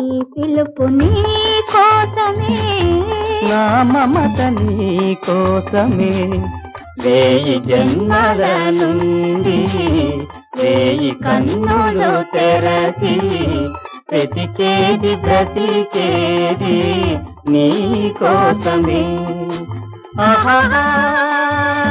పిలుపు నీ కోసమే నా మమత నీ కోసమే వేయి జన్మల నుండి వేయి కన్నులు తెరచి వెతికేది బ్రతికేది నీ కోసమే ఆహా